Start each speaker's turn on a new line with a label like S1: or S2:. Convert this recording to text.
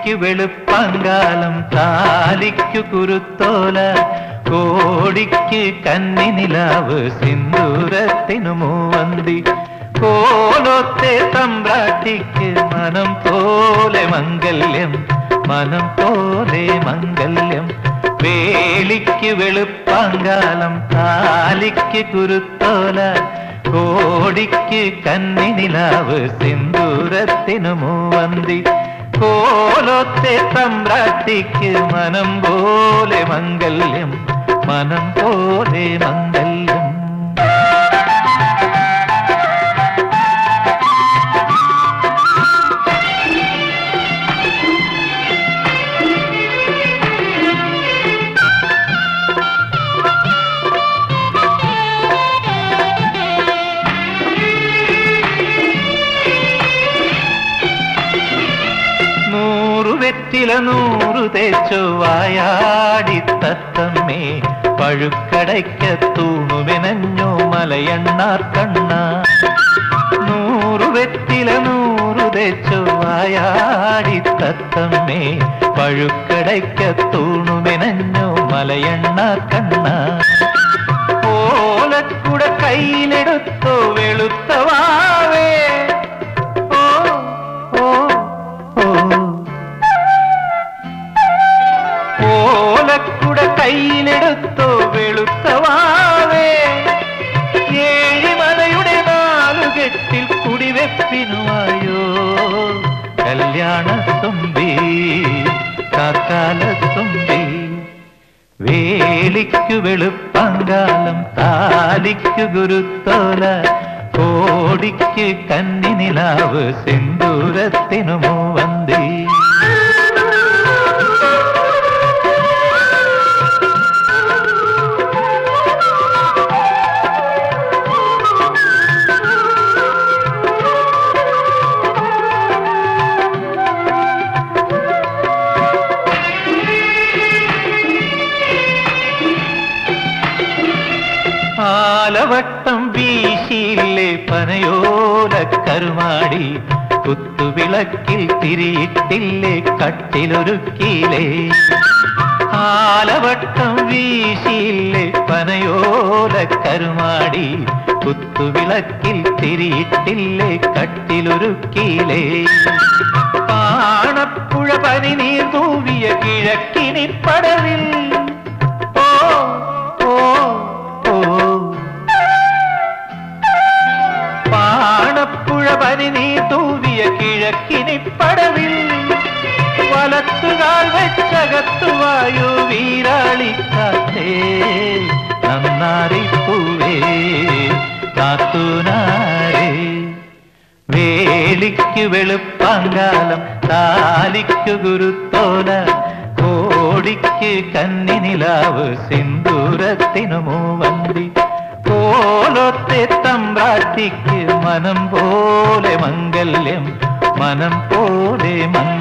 S1: വേളിക്ക് വെളുപ്പങ്കാലം താലിക്കു കുരുത്തോല കോടിക്ക് കന്നിനിലാവ് സിന്ദൂരത്തിനു മൂവന്തി കോലൊത്തെ തമ്പ്രാട്ടിക്ക് മനം പോലെ മംഗല്യം മനം പോലെ മംഗല്യം വേളിക്ക് വെളുപ്പാങ്കാലം താലിക്ക് കുരുത്തോല കോടിക്ക് കന്നിനിലാവ് സിന്ദൂരത്തിനു മൂവന്തി കോലൊത്തെ തമ്പ്രാട്ടിക്ക് മനം പോലെ മംഗല്യം മനം പോലെ മംഗല്യം നൂറു വെറ്റില നൂറു തേച്ചു വായാടി തത്തമ്മേ പഴുക്കടയ്ക്ക തൂണുമെനഞ്ഞോ മലയണ്ണാർ കണ്ണ നൂറു വെറ്റില നൂറു തേച്ചു വായാടി തത്തമ്മേ പഴുക്കടയ്ക്ക തൂണുമെനഞ്ഞോ മലയണ്ണാർ കണ്ണ ഓലക്കുട കയ്യിലെടുത്തോ വെളുത്ത വാവേ ഓ ഓ ഓ ഓലക്കുട കയ്യിലെടുത്തോ വെളുത്ത വാവേ ഏഴിമലയുടെ നാലുകെട്ടിൽ കുടിവെപ്പിനുവായോ കല്യാണ തുമ്പി കാക്കാല തുമ്പി വേലിക്കു വെളുപ്പങ്കാലം താലിക്കു ഗുരുത്തോല കോടിക്ക് കന്നിനിലാവ് സിന്ദൂരത്തിനു മൂവന്തി ആലവട്ടം വീശിയില്ലേ പനയോല കരുമാടി കുത്തുവിളക്കിൽ തിരിയിട്ടില്ലേ കട്ടിലൊരുക്കിയില്ലേ ആലവട്ടം വീശിയില്ലേ പനയോല കരുമാടി കുത്തുവിളക്കിൽ തിരിയിട്ടില്ലേ കട്ടിലൊരുക്കിയില്ലേ പാണപ്പുഴ പനിനീർ തൂവിയ കിഴക്കിനി പടവിൽ ഓ ഓ ഓ പാണപ്പുഴ പനിനീർ തൂവിയ കിഴക്കിനി പടവിൽ വലത്തുകാൽ വെച്ചകത്തുവായു വീരാളിക്കാത്തേ നന്നാറിപ്പൂവേ കാത്തുനാരേ വേലിക്കു വെളുപ്പാങ്കാലം താലിക്കു ഗുരുത്തോല കോടിക്ക് കന്നിനിലാവ് സിന്ദൂരത്തിനു മൂവന്തി കോലൊത്തെ തമ്പ്രാട്ടിക്ക് മനം പോലെ മംഗല്യം മനം പോലെ മംഗല്യം